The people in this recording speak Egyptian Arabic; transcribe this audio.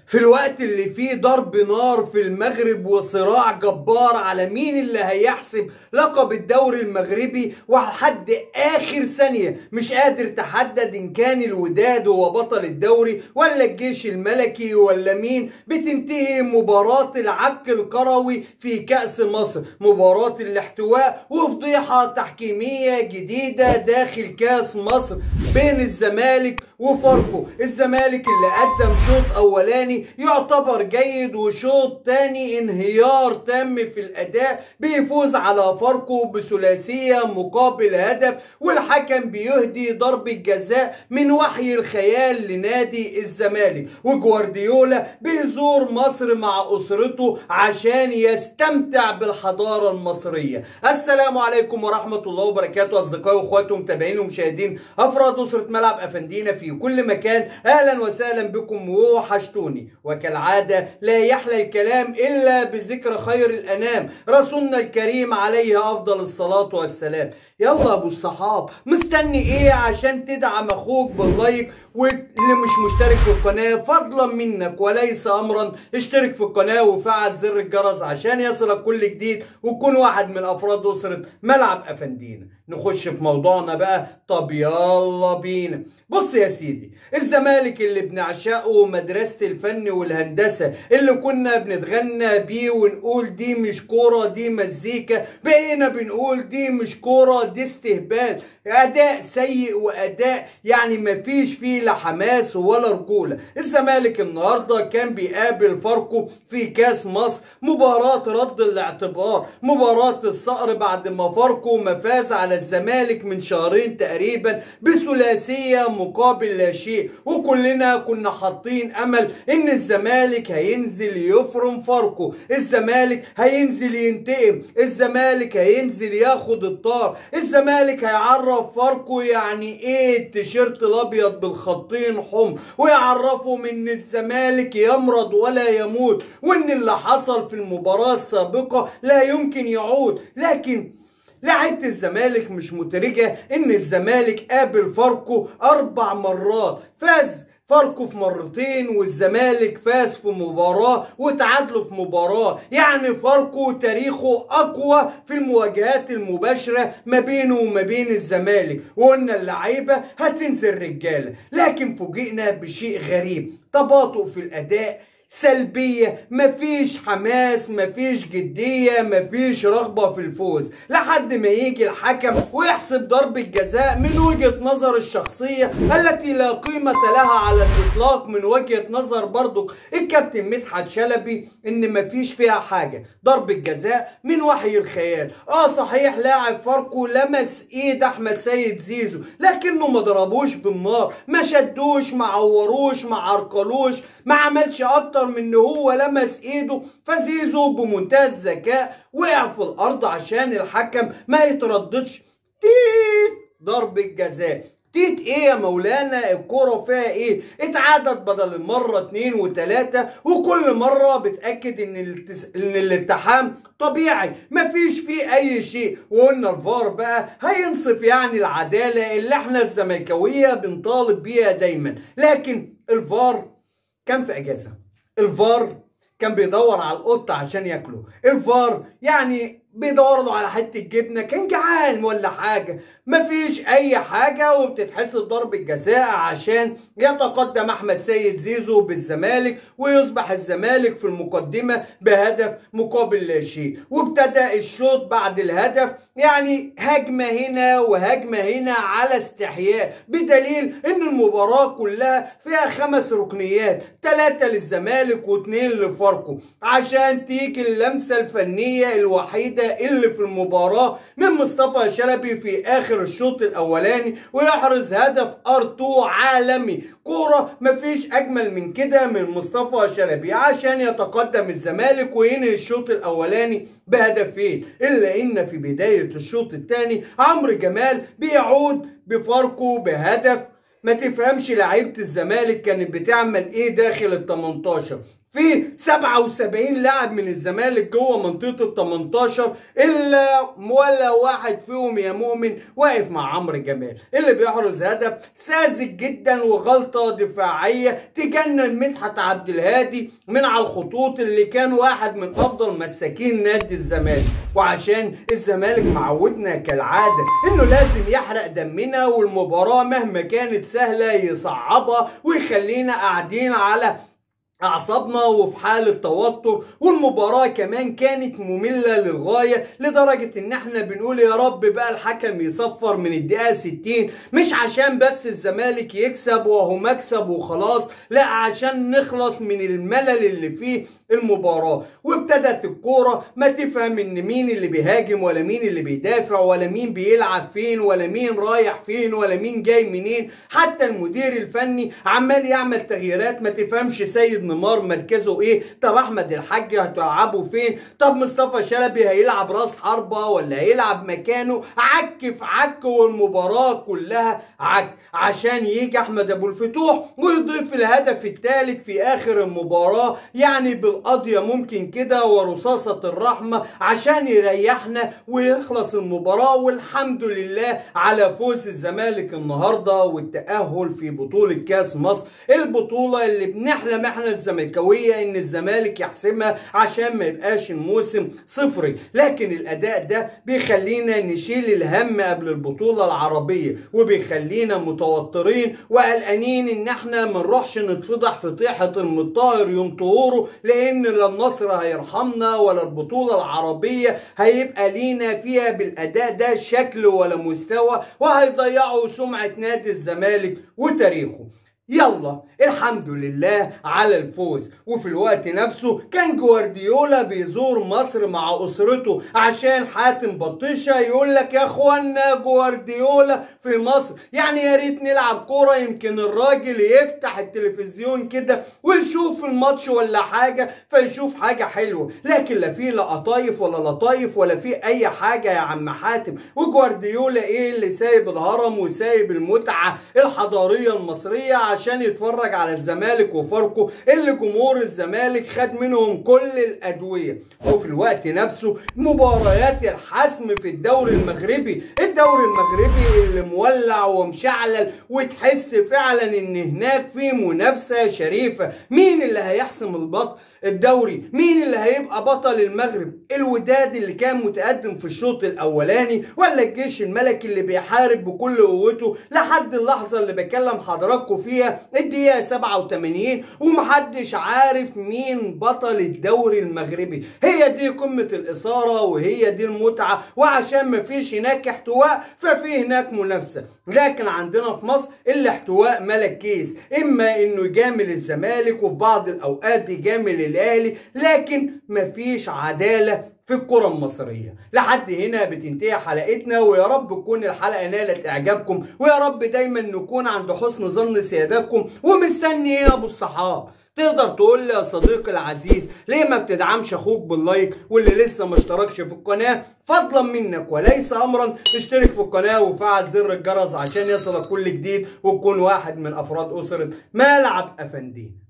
في الوقت اللي فيه ضرب نار في المغرب وصراع جبار على مين اللي هيحسب لقب الدوري المغربي ولحد اخر ثانية مش قادر تحدد ان كان الوداد هو بطل الدوري ولا الجيش الملكي ولا مين بتنتهي مباراة العك الكروي في كأس مصر مباراة الاحتواء وفضيحة تحكيمية جديدة داخل كأس مصر بين الزمالك وفاركو الزمالك اللي قدم شوط اولاني يعتبر جيد وشوط تاني انهيار تام في الاداء بيفوز على فاركو بثلاثيه مقابل هدف والحكم بيهدي ضربه جزاء من وحي الخيال لنادي الزمالك وجوارديولا بيزور مصر مع اسرته عشان يستمتع بالحضاره المصريه السلام عليكم ورحمه الله وبركاته اصدقائي واخواتي ومتابعين ومشاهدين افراد اسره ملعب افندينا في كل مكان اهلا وسهلا بكم ووحشتوني وكالعاده لا يحلى الكلام الا بذكر خير الانام رسولنا الكريم عليه افضل الصلاه والسلام يلا ابو الصحاب مستني ايه عشان تدعم اخوك باللايك واللي مش مشترك في القناه فضلا منك وليس امرا اشترك في القناه وفعل زر الجرس عشان يصلك كل جديد وتكون واحد من افراد اسره ملعب افندينا نخش في موضوعنا بقى طب يلا بينا بص يا سيدي الزمالك اللي بنعشقه مدرسة الفن والهندسة اللي كنا بنتغنى بيه ونقول دي مش كورة دي مزيكا بقينا بنقول دي مش كورة دي استهبال اداء سيء واداء يعني مفيش فيه لا حماس ولا رجوله الزمالك النهارده كان بيقابل فاركو في كاس مصر مباراه رد الاعتبار مباراه الصقر بعد ما فاركو ما فاز على الزمالك من شهرين تقريبا بثلاثيه مقابل لا شيء وكلنا كنا حاطين امل ان الزمالك هينزل يفرم فاركو الزمالك هينزل ينتقم الزمالك هينزل ياخد الطار الزمالك هيعرف فاركو يعني ايه التيشيرت الابيض بالخطين حمر ويعرفهم ان الزمالك يمرض ولا يموت وان اللي حصل في المباراة السابقة لا يمكن يعود لكن لعيبة الزمالك مش مدركة ان الزمالك قابل فاركو اربع مرات فاز فاركو في مرتين والزمالك فاز في مباراة وتعادلوا في مباراة يعني فاركو تاريخه أقوى في المواجهات المباشرة ما بينه وما بين الزمالك وقلنا اللعيبة هتنزل رجالة لكن فوجئنا بشيء غريب تباطؤ في الأداء سلبية مفيش حماس مفيش جدية مفيش رغبة في الفوز لحد ما يجي الحكم ويحسب ضربة جزاء من وجهة نظر الشخصية التي لا قيمة لها على الإطلاق من وجهة نظر برضو الكابتن مدحت شلبي إن مفيش فيها حاجة ضربة جزاء من وحي الخيال اه صحيح لاعب فاركو لمس ايد احمد سيد زيزو لكنه ما ضربوش بالنار ما شدوش ما عوروش ما عرقلوش ما عملش اكتر من ان هو لمس ايده فزيزو بمنتهى الذكاء وقع في الارض عشان الحكم ما يترددش تيت ضربة جزاء تيت ايه يا مولانا الكرة فيها ايه اتعادت بدل المرة اتنين وتلاتة وكل مرة بتأكد ان, التس... ان الالتحام طبيعي مفيش فيه اي شيء وقلنا الفار بقى هينصف يعني العدالة اللي احنا الزملكاوية بنطالب بيها دايما لكن الفار كان في اجازة الفار كان بيدور على القطة عشان ياكله الفار يعني بيدور له على حته جبنه كان جعان ولا حاجه مفيش اي حاجه وبتتحسب ضربه جزاء عشان يتقدم احمد سيد زيزو بالزمالك ويصبح الزمالك في المقدمه بهدف مقابل لا شيء وابتدى الشوط بعد الهدف يعني هجمه هنا وهجمه هنا على استحياء بدليل ان المباراه كلها فيها خمس ركنيات ثلاثه للزمالك واثنين لفاركو عشان تيجي اللمسه الفنيه الوحيده اللي في المباراة من مصطفى شلبي في آخر الشوط الأولاني ويحرز هدف ار2 عالمي كورة مفيش أجمل من كده من مصطفى شلبي عشان يتقدم الزمالك وينهي الشوط الأولاني بهدفين إلا إن في بداية الشوط الثاني عمرو جمال بيعود بفاركو بهدف ما تفهمش لعيبة الزمالك كانت بتعمل ايه داخل ال 18 في 77 لاعب من الزمالك جوه منطقه ال 18 الا ولا واحد فيهم يا مؤمن واقف مع عمرو جمال اللي بيحرز هدف ساذج جدا وغلطه دفاعيه تجنن مدحت عبد الهادي من على الخطوط اللي كان واحد من افضل مساكين نادي الزمالك وعشان الزمالك معودنا كالعاده انه لازم يحرق دمنا والمباراه مهما كانت سهله يصعبها ويخلينا قاعدين على اعصابنا وفي حالة توتر والمباراة كمان كانت مملة للغاية لدرجة ان احنا بنقول يا رب بقى الحكم يصفر من الدقيقة 60 مش عشان بس الزمالك يكسب وهو مكسب وخلاص لا عشان نخلص من الملل اللي فيه المباراة وابتدت الكورة ما تفهم ان مين اللي بيهاجم ولا مين اللي بيدافع ولا مين بيلعب فين ولا مين رايح فين ولا مين جاي منين حتى المدير الفني عمال يعمل تغييرات ما تفهمش سيد نيمار مركزه ايه طب احمد الحاج هتلعبه فين طب مصطفى شلبي هيلعب راس حربة ولا هيلعب مكانه عك في عك والمباراة كلها عك عشان يجي احمد ابو الفتوح ويضيف الهدف الثالث في اخر المباراة يعني بالقضية ممكن كده ورصاصة الرحمة عشان يريحنا ويخلص المباراة والحمد لله على فوز الزمالك النهاردة والتأهل في بطولة كاس مصر البطولة اللي بنحلم احنا الزملكاويه ان الزمالك يحسمها عشان ما يبقاش الموسم صفري لكن الاداء ده بيخلينا نشيل الهم قبل البطوله العربيه وبيخلينا متوترين وقلقانين ان احنا ما نروحش نتفضح في طيحه المطاهر يوم طهوره لان لا النصر هيرحمنا ولا البطوله العربيه هيبقى لينا فيها بالاداء ده شكل ولا مستوى وهيضيعوا سمعه نادي الزمالك وتاريخه يلا الحمد لله على الفوز وفي الوقت نفسه كان جوارديولا بيزور مصر مع اسرته عشان حاتم بطيشه يقول لك يا اخوانا جوارديولا في مصر يعني يا ريت نلعب كوره يمكن الراجل يفتح التلفزيون كده ويشوف الماتش ولا حاجه فيشوف حاجه حلوه لكن لا في لا قطايف ولا لطايف ولا في اي حاجه يا عم حاتم وجوارديولا ايه اللي سايب الهرم وسايب المتعه الحضاريه المصريه عشان يتفرج على الزمالك وفاركو اللي جمهور الزمالك خد منهم كل الادويه وفي الوقت نفسه مباريات الحسم في الدوري المغربي الدوري المغربي اللي مولع ومشعلل وتحس فعلا ان هناك في منافسه شريفه مين اللي هيحسم البطل الدوري مين اللي هيبقى بطل المغرب الوداد اللي كان متقدم في الشوط الاولاني ولا الجيش الملكي اللي بيحارب بكل قوته لحد اللحظه اللي بكلم حضراتكم فيها الدقيقه 87 ومحدش عارف مين بطل الدوري المغربي هي دي قمه الاثاره وهي دي المتعه وعشان مفيش هناك احتواء ففي هناك منافسه لكن عندنا في مصر الاحتواء ملك كيس اما انه يجامل الزمالك وفي بعض الاوقات يجامل الاهلي لكن مفيش عداله في الكرة المصرية لحد هنا بتنتهي حلقتنا ويا رب تكون الحلقة نالت إعجابكم ويا رب دايما نكون عند حسن ظن سيادتكم ومستني إيه يا أبو الصحاب تقدر تقول لي يا صديقي العزيز ليه ما بتدعمش اخوك باللايك واللي لسه ما اشتركش في القناه فضلا منك وليس امرا اشترك في القناه وفعل زر الجرس عشان يصلك كل جديد وتكون واحد من افراد اسره ملعب افندي